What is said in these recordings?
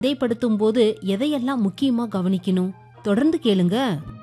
விதைப்படுத்தும் போது எதையெல்லாம் முக்கியமா கவனிக்கணும் தொடர்ந்து கேளுங்க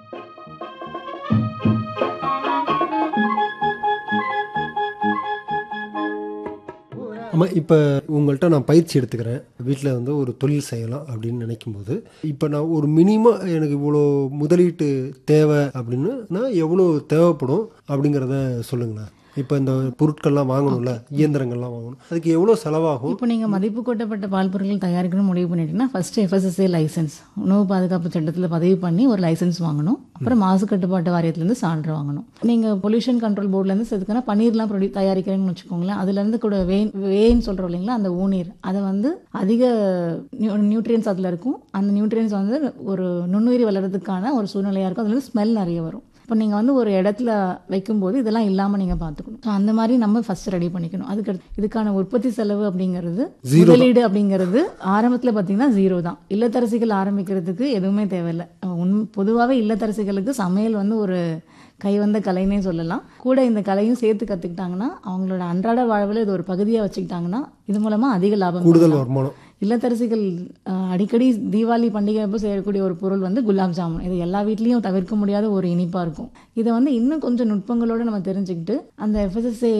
ஆமாம் இப்போ உங்கள்கிட்ட நான் பயிற்சி எடுத்துக்கிறேன் வீட்டில் வந்து ஒரு தொழில் செய்யலாம் அப்படின்னு நினைக்கும்போது இப்போ நான் ஒரு மினிமம் எனக்கு இவ்வளோ முதலீட்டு தேவை அப்படின்னு நான் எவ்வளோ தேவைப்படும் அப்படிங்கிறத சொல்லுங்களேன் இப்போ இந்த பொருட்கள்லாம் வாங்கணும்ல இயந்திரங்கள்லாம் வாங்கணும் அதுக்கு எவ்வளோ செலவாகும் இப்போ நீங்கள் மதிப்பு கூட்டப்பட்ட பால் பொருட்கள் தயாரிக்கணும்னு முடிவு பண்ணிட்டீங்கன்னா ஃபர்ஸ்ட் எஃப்எஸ்எஸ்ஏ லைசன்ஸ் உணவு பாதுகாப்பு சட்டத்தில் பதிவு பண்ணி ஒரு லைசன்ஸ் வாங்கணும் அப்புறம் மாசு கட்டுப்பாட்டு வாரியத்துலேருந்து சான்று வாங்கணும் நீங்கள் பொல்யூஷன் கண்ட்ரோல் போர்ட்லேருந்து செதுக்கினா பன்னீர்லாம் ப்ரொடியூ தயாரிக்கிறேன்னு வச்சுக்கோங்களேன் அதுலேருந்து கூட வேன் வேன்னு சொல்கிறோம் இல்லைங்களா அந்த ஊநீர் அதை வந்து அதிக நியூட்ரியன்ஸ் அதில் இருக்கும் அந்த நியூட்ரியன்ஸ் வந்து ஒரு நுண்ணுயிரி வளர்கிறதுக்கான ஒரு சூழ்நிலையாக இருக்கும் அதுலேருந்து ஸ்மெல் நிறைய வரும் இப்போ நீங்கள் வந்து ஒரு இடத்துல வைக்கும்போது இதெல்லாம் இல்லாமல் நீங்கள் பார்த்துக்கணும் ஸோ அந்த மாதிரி நம்ம ஃபர்ஸ்ட் ரெடி பண்ணிக்கணும் அதுக்கு அடுத்து இதுக்கான உற்பத்தி செலவு அப்படிங்கிறது முதலீடு அப்படிங்கிறது ஆரம்பத்தில் பார்த்தீங்கன்னா ஜீரோ தான் இல்லத்தரசிகள் ஆரம்பிக்கிறதுக்கு எதுவுமே தேவையில்லை உண் பொதுவாகவே இல்லத்தரசிகளுக்கு சமையல் வந்து ஒரு கைவந்த கலைன்னே சொல்லலாம் கூட இந்த கலையும் சேர்த்து கற்றுக்கிட்டாங்கன்னா அவங்களோட அன்றாட வாழ்வில் இது ஒரு பகுதியாக வச்சுக்கிட்டாங்கன்னா இது மூலமாக அதிக லாபம் கூடுதல் பண்ணலாம். வருமானம் இல்லத்தரசிகள் அஹ், அடிக்கடி தீபாவளி பண்டிகை அப்போ செய்யக்கூடிய ஒரு பொருள் வந்து குலாப் ஜாமுன் இது எல்லா வீட்லேயும் தவிர்க்க முடியாத ஒரு இனிப்பாக இருக்கும் இதை வந்து இன்னும் கொஞ்சம் நுட்பங்களோட நம்ம தெரிஞ்சுக்கிட்டு அந்த எஃப்எஸ்எஸ்ஏ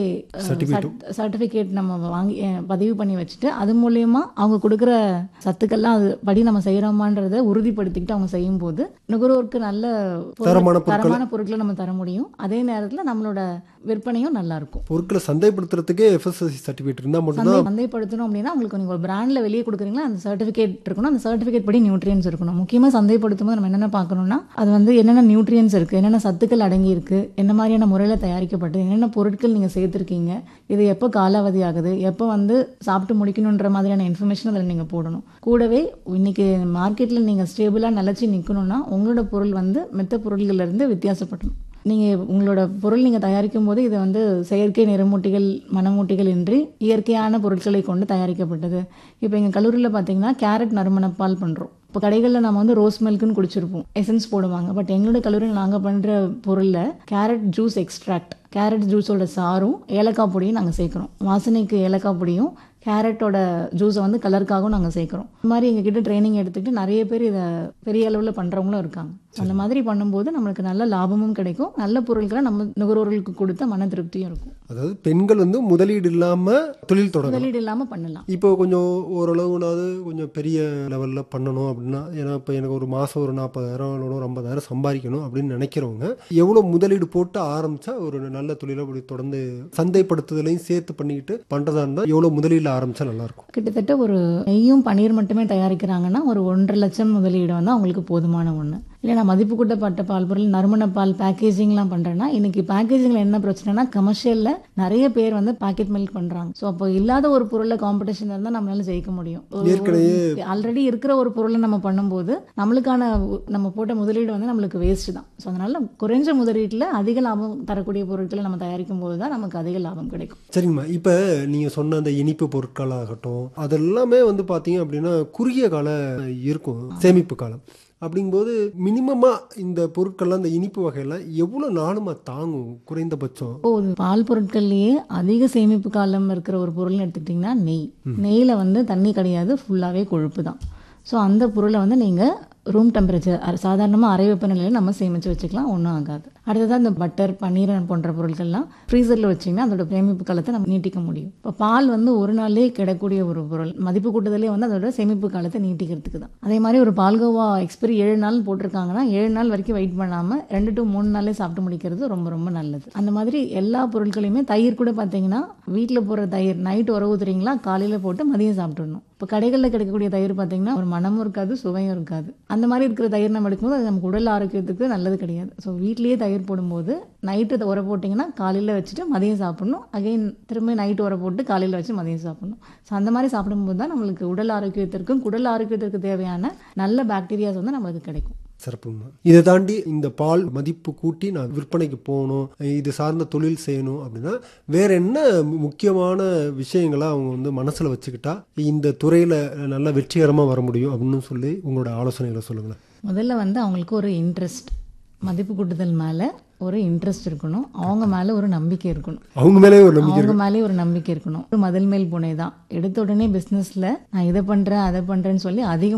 சர்டிஃபிகேட் நம்ம வாங்கி அஹ், பதிவு பண்ணி வச்சுட்டு அது மூலயமா அவங்க கொடுக்குற சத்துக்கள்லாம் அது படி நம்ம செய்கிறோமான்றதை உறுதிப்படுத்திக்கிட்டு அவங்க செய்யும்போது நுகர்வோருக்கு நல்ல பொருள்- தரமான பொருட்களை- தரமான பொருட்களை நம்ம தர முடியும் அதே நேரத்தில் நம்மளோட விற்பனையும் நல்லா இருக்கும் பொருட்களை சந்தைப்படுத்துறதுக்கே எஃப்எஸ்எஸ்சி சர்டிஃபிகேட் இருந்தால் மட்டும்தான் சந்தை சந்தைப்படுத்தணும் அப்படின்னா உங்களுக்கு நீங்கள் ஒரு பிராண்டில் வெளியே கொடுக்குறீங்களா அந்த சர்டிஃபிகேட் இருக்கணும் அந்த சர்டிஃபிகேட் படி நியூட்ரியன்ஸ் இருக்கணும் முக்கியமாக சந்தைப்படுத்தும் போது நம்ம என்னென்ன பார்க்கணும்னா அது வந்து என்னென்ன நியூட்ரியன்ஸ் இருக்குது என்னென்ன சத்துக்கள் அடங்கி இருக்கு என்ன மாதிரியான முறையில் தயாரிக்கப்பட்டு என்னென்ன பொருட்கள் நீங்கள் சேர்த்துருக்கீங்க இது எப்போ காலாவதி ஆகுது எப்போ வந்து சாப்பிட்டு முடிக்கணுன்ற மாதிரியான இன்ஃபர்மேஷன் அதில் நீங்கள் போடணும் கூடவே இன்னைக்கு மார்க்கெட்டில் நீங்கள் ஸ்டேபிளாக நிலச்சி நிற்கணும்னா உங்களோட பொருள் வந்து மெத்த பொருள்கள்ல இருந்து வித்தியாசப்படணும் நீங்கள் உங்களோட பொருள் நீங்கள் தயாரிக்கும் போது இது வந்து செயற்கை நிறமூட்டிகள் மணமூட்டிகள் இன்றி இயற்கையான பொருட்களை கொண்டு தயாரிக்கப்பட்டது இப்போ எங்கள் கல்லூரியில் பார்த்தீங்கன்னா கேரட் நறுமணப்பால் பண்ணுறோம் இப்போ கடைகளில் நம்ம வந்து ரோஸ் மில்க்குன்னு குடிச்சிருப்போம் எசன்ஸ் போடுவாங்க பட் எங்களோட கல்லூரியில் நாங்கள் பண்ணுற பொருளில் கேரட் ஜூஸ் எக்ஸ்ட்ராக்ட் கேரட் ஜூஸோட சாரும் ஏலக்காய் பொடியும் நாங்கள் சேர்க்குறோம் வாசனைக்கு ஏலக்காய் பொடியும் கேரட்டோட ஜூஸை வந்து கலருக்காகவும் நாங்கள் சேர்க்குறோம் இந்த மாதிரி எங்ககிட்ட ட்ரைனிங் எடுத்துக்கிட்டு நிறைய பேர் இதை பெரிய அளவில் பண்ணுறவங்களும் இருக்காங்க அந்த மாதிரி பண்ணும்போது நம்மளுக்கு நல்ல லாபமும் கிடைக்கும் நல்ல பொருட்களை நம்ம நுகர்வோர்களுக்கு கொடுத்த மன திருப்தியும் இருக்கும் அதாவது பெண்கள் வந்து முதலீடு இல்லாமல் தொழில் தொடங்கலாம் முதலீடு இல்லாமல் பண்ணலாம் இப்போ கொஞ்சம் ஓரளவுனாவது கொஞ்சம் பெரிய லெவலில் பண்ணணும் அப்படின்னா ஏன்னா இப்போ எனக்கு ஒரு மாதம் ஒரு நாற்பதாயிரம் இல்லை ஒரு ஐம்பதாயிரம் சம்பாதிக்கணும் அப்படின்னு நினைக்கிறவங்க எவ்வளோ முதலீடு போட்டு ஆரம்பிச்சா ஒரு நல்ல தொழிலை அப்படி தொடர்ந்து சந்தைப்படுத்துதலையும் சேர்த்து பண்ணிக்கிட்டு பண்ணுறதா இருந்தால் எவ்வளோ முதலீடில் ஆரம்பிச்சா நல்லாயிருக்கும் கிட்டத்தட்ட ஒரு நெய்யும் பன்னீர் மட்டுமே தயாரிக்கிறாங்கன்னா ஒரு ஒன்றரை லட்சம் முதலீடு வந்து அவங்களுக்கு போதுமான ஒன்று இல்லை நான் மதிப்பு கூட்டப்பட்ட பால் பொருள் நறுமண பால் பேக்கேஜிங்லாம் பண்ணுறேன்னா இன்னைக்கு பேக்கேஜிங்கில் என்ன பிரச்சனைனா கமர்ஷியலில் நிறைய பேர் வந்து பாக்கெட் மில்க் பண்ணுறாங்க ஸோ அப்போ இல்லாத ஒரு பொருளில் காம்படிஷன் இருந்தால் நம்மளால ஜெயிக்க முடியும் ஏற்கனவே- ஆல்ரெடி இருக்கிற ஒரு பொருளை நம்ம பண்ணும்போது நம்மளுக்கான உ- நம்ம போட்ட முதலீடு வந்து நம்மளுக்கு வேஸ்ட் தான் ஸோ அதனால குறைஞ்ச முதலீட்டில் அதிக லாபம் தரக்கூடிய பொருட்களை நம்ம தயாரிக்கும் போது தான் நமக்கு அதிக லாபம் கிடைக்கும் சரிங்கம்மா இப்போ நீங்கள் சொன்ன அந்த இனிப்பு பொருட்களாகட்டும் அதெல்லாமே வந்து பார்த்தீங்க அப்படின்னா குறுகிய கால இருக்கும் சேமிப்பு காலம் அப்படிங்கும்போது மினிமமாக இந்த பொருட்கள்லாம் இந்த இனிப்பு வகையெல்லாம் எவ்வளோ நாளுமா தாங்கும் குறைந்தபட்சம் இப்போ ஒரு பால் பொருட்கள்லயே அதிக சேமிப்பு காலம் இருக்கிற ஒரு பொருள்னு எடுத்துக்கிட்டிங்கன்னா நெய் நெய்யில் வந்து தண்ணி கிடையாது ஃபுல்லாகவே கொழுப்பு தான் ஸோ அந்த பொருளை வந்து நீங்கள் ரூம் டெம்பரேச்சர் சாதாரணமாக அறை வெப்பநிலையில் நம்ம சேமித்து வச்சுக்கலாம் ஒன்றும் ஆகாது அடுத்ததாக இந்த பட்டர் பன்னீர் போன்ற பொருட்கள்லாம் ஃப்ரீசரில் வச்சிங்கன்னா அதோட சேமிப்பு காலத்தை நம்ம நீட்டிக்க முடியும் இப்போ பால் வந்து ஒரு நாளே கிடக்கூடிய ஒரு பொருள் மதிப்பு கூட்டுதலே வந்து அதோட சேமிப்பு காலத்தை நீட்டிக்கிறதுக்கு தான் அதே மாதிரி ஒரு பால்கோவா எக்ஸ்பைரி ஏழு நாள் போட்டிருக்காங்கன்னா ஏழு நாள் வரைக்கும் வெயிட் பண்ணாமல் ரெண்டு டு மூணு நாளே சாப்பிட்டு முடிக்கிறது ரொம்ப ரொம்ப நல்லது அந்த மாதிரி எல்லா பொருட்களையுமே தயிர் கூட பார்த்தீங்கன்னா வீட்டில் போடுற தயிர் நைட் உர ஊத்துறீங்களா காலையில் போட்டு மதியம் சாப்பிட்டுடணும் இப்போ கடைகளில் கிடைக்கக்கூடிய தயிர் பார்த்தீங்கன்னா ஒரு மனமும் இருக்காது சுவையும் இருக்காது அந்த மாதிரி இருக்கிற தயிர் நம்ம எடுக்கும்போது அது நமக்கு உடல் ஆரோக்கியத்துக்கு நல்லது கிடையாது ஸோ வீட்லேயே தயிர் போடும்போது நைட்டு உர போட்டிங்கன்னா காலையில் வச்சுட்டு மதியம் சாப்பிடணும் அகைன் திரும்ப நைட்டு உர போட்டு காலையில் வச்சு மதியம் சாப்பிடணும் ஸோ அந்த மாதிரி சாப்பிடும்போது தான் நம்மளுக்கு உடல் ஆரோக்கியத்திற்கும் குடல் ஆரோக்கியத்திற்கு தேவையான நல்ல பாக்டீரியாஸ் வந்து நம்மளுக்கு கிடைக்கும் சிறப்புங்கம்மா இதை தாண்டி இந்த பால் மதிப்பு கூட்டி நான் விற்பனைக்கு போகணும் இது சார்ந்த தொழில் செய்யணும் அப்படின்னா வேற என்ன முக்கியமான விஷயங்களை அவங்க வந்து மனசில் வச்சுக்கிட்டா இந்த துறையில் நல்லா வெற்றிகரமாக வர முடியும் அப்படின்னு சொல்லி உங்களோட ஆலோசனைகளை சொல்லுங்களேன் முதல்ல வந்து அவங்களுக்கு ஒரு இன்ட்ரெஸ்ட் மதிப்பு கூட்டுதல் மேலே ஒரு இன்ட்ரெஸ்ட் இருக்கணும் அவங்க மேலே ஒரு நம்பிக்கை இருக்கணும் அவங்க மேலே ஒரு நம்பிக்கை அவங்க மேலே ஒரு நம்பிக்கை இருக்கணும் ஒரு மதில் மேல் பூனை தான் எடுத்த உடனே பிஸ்னஸில் நான் இதை பண்ணுறேன் அதை பண்ணுறேன்னு சொல்லி அதிக